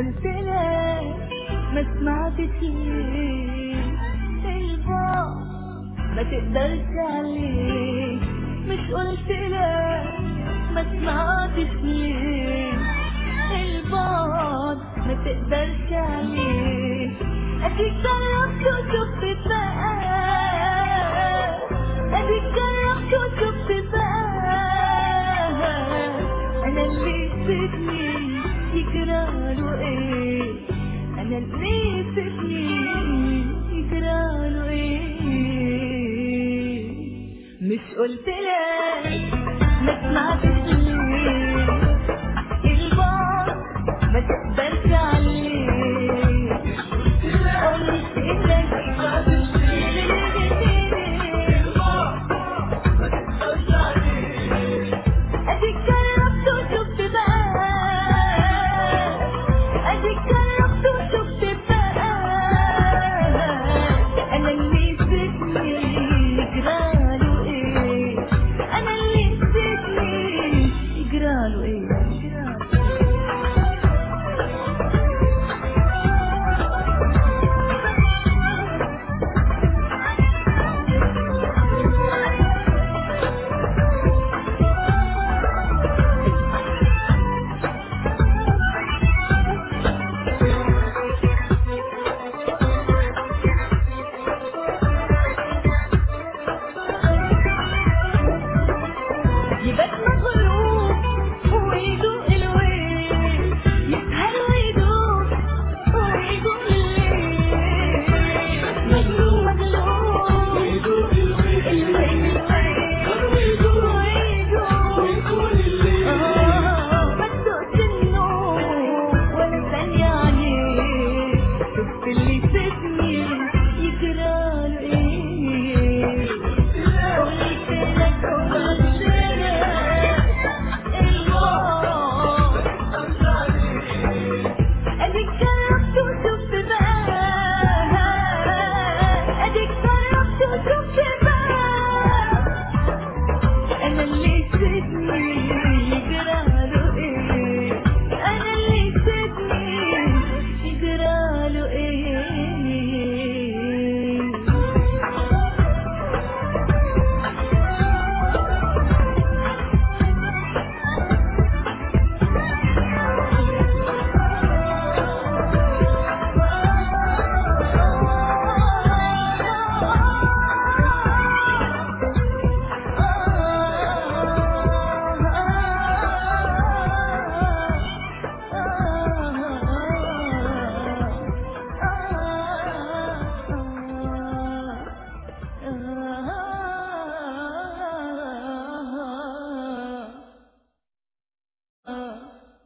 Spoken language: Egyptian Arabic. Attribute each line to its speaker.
Speaker 1: قلت لك ما سمعتش ليه البعد ما تقدرش عليه مش قلت لك ما سمعتش ليه البعد ما تقدرش عليه اديك جربت وشفت بقى اديك جربت وشفت بقى انا اللي سيبني يجراله ايه انا اللي سيبني يجراله ايه مش قلت لك ما سمعتش ليه البعد ما تقدرش عليه قلت لك اديك جربت وشفت بقى اديك جربت وشفت بقى انا اللي سيبني يجراله ايه انا اللي سيبني يجراله ايه يبقى مظلوم